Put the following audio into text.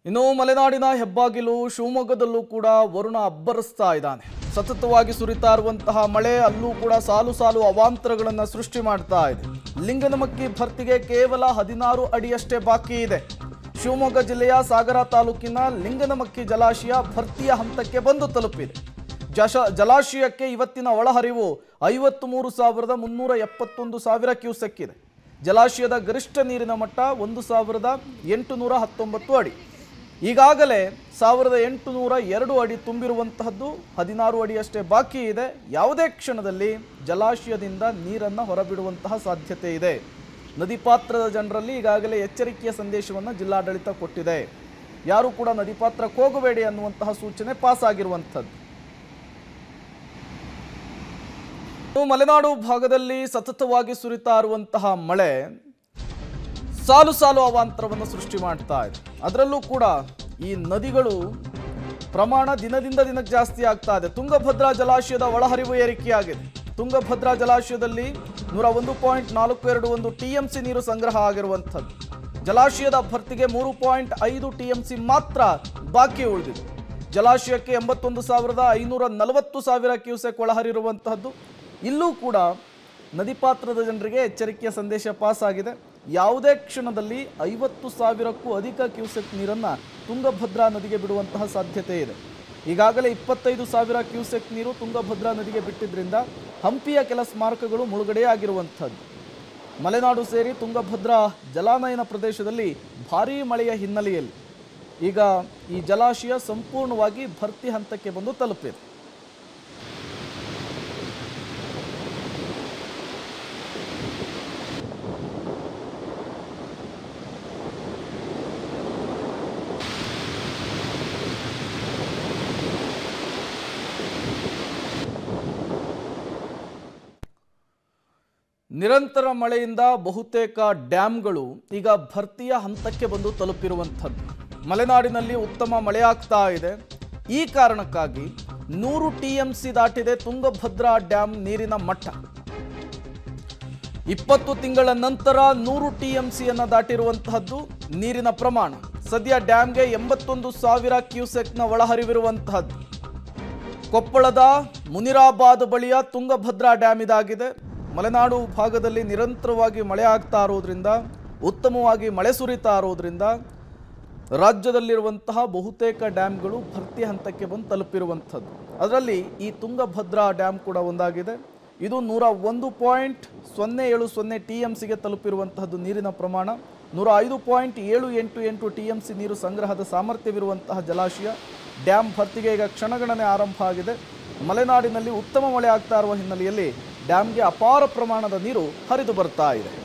ಇನ್ನು ಮಲೆನಾಡಿನ ಹೆಬ್ಬಾಗಿಲು ಶಿವಮೊಗ್ಗದಲ್ಲೂ ಕೂಡ ವರುಣ ಅಬ್ಬರಿಸ್ತಾ ಇದ್ದಾನೆ ಸತತವಾಗಿ ಸುರಿತಾ ಇರುವಂತಹ ಮಳೆ ಅಲ್ಲೂ ಕೂಡ ಸಾಲು ಸಾಲು ಅವಾಂತರಗಳನ್ನು ಸೃಷ್ಟಿ ಮಾಡ್ತಾ ಇದೆ ಲಿಂಗನಮಕ್ಕಿ ಭರ್ತಿಗೆ ಕೇವಲ ಹದಿನಾರು ಅಡಿಯಷ್ಟೇ ಬಾಕಿ ಇದೆ ಶಿವಮೊಗ್ಗ ಜಿಲ್ಲೆಯ ಸಾಗರ ತಾಲೂಕಿನ ಲಿಂಗನಮಕ್ಕಿ ಜಲಾಶಯ ಭರ್ತಿಯ ಹಂತಕ್ಕೆ ಬಂದು ತಲುಪಿದೆ ಜಶ ಜಲಾಶಯಕ್ಕೆ ಇವತ್ತಿನ ಒಳಹರಿವು ಐವತ್ತು ಮೂರು ಸಾವಿರದ ಮುನ್ನೂರ ಎಪ್ಪತ್ತೊಂದು ಸಾವಿರ ಕ್ಯೂಸೆಕ್ ಇದೆ ಜಲಾಶಯದ ಗರಿಷ್ಠ ನೀರಿನ ಮಟ್ಟ ಒಂದು ಸಾವಿರದ ಎಂಟುನೂರ ಹತ್ತೊಂಬತ್ತು ಅಡಿ ಈಗಾಗಲೇ ಸಾವಿರದ ಎಂಟುನೂರ ಎರಡು ಅಡಿ ತುಂಬಿರುವಂತಹದ್ದು ಹದಿನಾರು ಅಡಿಯಷ್ಟೇ ಬಾಕಿ ಇದೆ ಯಾವುದೇ ಕ್ಷಣದಲ್ಲಿ ಜಲಾಶಯದಿಂದ ನೀರನ್ನು ಹೊರಬಿಡುವಂತಹ ಸಾಧ್ಯತೆ ಇದೆ ನದಿ ಪಾತ್ರದ ಜನರಲ್ಲಿ ಈಗಾಗಲೇ ಎಚ್ಚರಿಕೆಯ ಸಂದೇಶವನ್ನು ಜಿಲ್ಲಾಡಳಿತ ಕೊಟ್ಟಿದೆ ಯಾರು ಕೂಡ ನದಿ ಪಾತ್ರಕ್ಕೆ ಹೋಗಬೇಡಿ ಅನ್ನುವಂತಹ ಸೂಚನೆ ಪಾಸ್ ಆಗಿರುವಂಥದ್ದು ಇನ್ನು ಮಲೆನಾಡು ಭಾಗದಲ್ಲಿ ಸತತವಾಗಿ ಸುರಿತಾ ಇರುವಂತಹ ಮಳೆ ಸಾಲು ಸಾಲು ಅವಾಂತರವನ್ನು ಸೃಷ್ಟಿ ಮಾಡ್ತಾ ಇದೆ ಅದರಲ್ಲೂ ಕೂಡ ಈ ನದಿಗಳು ಪ್ರಮಾಣ ದಿನದಿಂದ ದಿನಕ್ಕೆ ಜಾಸ್ತಿ ಆಗ್ತಾ ಇದೆ ತುಂಗಭದ್ರಾ ಜಲಾಶಯದ ಒಳಹರಿವು ಏರಿಕೆಯಾಗಿದೆ ತುಂಗಭದ್ರಾ ಜಲಾಶಯದಲ್ಲಿ ನೂರ ಒಂದು ಪಾಯಿಂಟ್ ನಾಲ್ಕು ಎರಡು ಒಂದು ಟಿ ಎಂ ಸಿ ನೀರು ಸಂಗ್ರಹ ಆಗಿರುವಂಥದ್ದು ಜಲಾಶಯದ ಭರ್ತಿಗೆ ಮೂರು ಪಾಯಿಂಟ್ ಐದು ಟಿ ಎಂ ಸಿ ಮಾತ್ರ ಬಾಕಿ ಉಳಿದಿದೆ ಜಲಾಶಯಕ್ಕೆ ಎಂಬತ್ತೊಂದು ಸಾವಿರದ ಐನೂರ ನಲವತ್ತು ಸಾವಿರ ಕ್ಯೂಸೆಕ್ ಒಳಹರಿರುವಂತಹದ್ದು ಇಲ್ಲೂ ಕೂಡ ನದಿ ಪಾತ್ರದ ಜನರಿಗೆ ಎಚ್ಚರಿಕೆಯ ಸಂದೇಶ ಪಾಸ್ ಆಗಿದೆ ಯಾವುದೇ ಕ್ಷಣದಲ್ಲಿ ಐವತ್ತು ಸಾವಿರಕ್ಕೂ ಅಧಿಕ ಕ್ಯೂಸೆಕ್ ನೀರನ್ನು ತುಂಗಭದ್ರಾ ನದಿಗೆ ಬಿಡುವಂತಹ ಸಾಧ್ಯತೆ ಇದೆ ಈಗಾಗಲೇ ಇಪ್ಪತ್ತೈದು ಸಾವಿರ ಕ್ಯೂಸೆಕ್ ನೀರು ತುಂಗಭದ್ರಾ ನದಿಗೆ ಬಿಟ್ಟಿದ್ರಿಂದ ಹಂಪಿಯ ಕೆಲ ಸ್ಮಾರಕಗಳು ಮುಳುಗಡೆಯಾಗಿರುವಂಥದ್ದು ಮಲೆನಾಡು ಸೇರಿ ತುಂಗಭದ್ರಾ ಜಲಾನಯನ ಪ್ರದೇಶದಲ್ಲಿ ಭಾರೀ ಮಳೆಯ ಹಿನ್ನೆಲೆಯಲ್ಲಿ ಈಗ ಈ ಜಲಾಶಯ ಸಂಪೂರ್ಣವಾಗಿ ಭರ್ತಿ ಹಂತಕ್ಕೆ ಬಂದು ತಲುಪಿದೆ ನಿರಂತರ ಮಳೆಯಿಂದ ಬಹುತೇಕ ಡ್ಯಾಮ್ಗಳು ಈಗ ಭರ್ತಿಯ ಹಂತಕ್ಕೆ ಬಂದು ತಲುಪಿರುವಂಥದ್ದು ಮಲೆನಾಡಿನಲ್ಲಿ ಉತ್ತಮ ಮಳೆಯಾಗ್ತಾ ಇದೆ ಈ ಕಾರಣಕ್ಕಾಗಿ ನೂರು ಟಿ ಎಂ ಸಿ ದಾಟಿದೆ ತುಂಗಭದ್ರಾ ಡ್ಯಾಮ್ ನೀರಿನ ಮಟ್ಟ ಇಪ್ಪತ್ತು ತಿಂಗಳ ನಂತರ ನೂರು ಟಿ ಎಂ ಸಿಯನ್ನು ದಾಟಿರುವಂತಹದ್ದು ನೀರಿನ ಪ್ರಮಾಣ ಸದ್ಯ ಡ್ಯಾಮ್ಗೆ ಎಂಬತ್ತೊಂದು ಸಾವಿರ ಕ್ಯೂಸೆಕ್ನ ಒಳಹರಿವಿರುವಂತಹದ್ದು ಕೊಪ್ಪಳದ ಮುನಿರಾಬಾದ್ ಬಳಿಯ ತುಂಗಭದ್ರಾ ಡ್ಯಾಮ್ ಇದಾಗಿದೆ ಮಲೆನಾಡು ಭಾಗದಲ್ಲಿ ನಿರಂತರವಾಗಿ ಮಳೆ ಆಗ್ತಾ ಇರೋದ್ರಿಂದ ಉತ್ತಮವಾಗಿ ಮಳೆ ಸುರಿತಾ ಇರೋದ್ರಿಂದ ರಾಜ್ಯದಲ್ಲಿರುವಂತಹ ಬಹುತೇಕ ಡ್ಯಾಮ್ಗಳು ಭರ್ತಿ ಹಂತಕ್ಕೆ ಬಂದು ತಲುಪಿರುವಂಥದ್ದು ಅದರಲ್ಲಿ ಈ ತುಂಗಭದ್ರಾ ಡ್ಯಾಮ್ ಕೂಡ ಒಂದಾಗಿದೆ ಇದು ನೂರ ಒಂದು ಪಾಯಿಂಟ್ ಸೊನ್ನೆ ಏಳು ಸೊನ್ನೆ ಟಿ ಎಮ್ ಸಿಗೆ ತಲುಪಿರುವಂತಹದ್ದು ನೀರಿನ ಪ್ರಮಾಣ ನೂರ ಐದು ಪಾಯಿಂಟ್ ಏಳು ಎಂಟು ಎಂಟು ಟಿ ಎಮ್ ಸಿ ನೀರು ಸಂಗ್ರಹದ ಸಾಮರ್ಥ್ಯವಿರುವಂತಹ ಜಲಾಶಯ ಡ್ಯಾಮ್ ಭರ್ತಿಗೆ ಈಗ ಕ್ಷಣಗಣನೆ ಆರಂಭ ಆಗಿದೆ ಮಲೆನಾಡಿನಲ್ಲಿ ಉತ್ತಮ ಮಳೆ ಆಗ್ತಾ ಇರುವ ಹಿನ್ನೆಲೆಯಲ್ಲಿ ಡ್ಯಾಮ್ಗೆ ಅಪಾರ ಪ್ರಮಾಣದ ನೀರು ಹರಿದು ಬರ್ತಾ ಇದೆ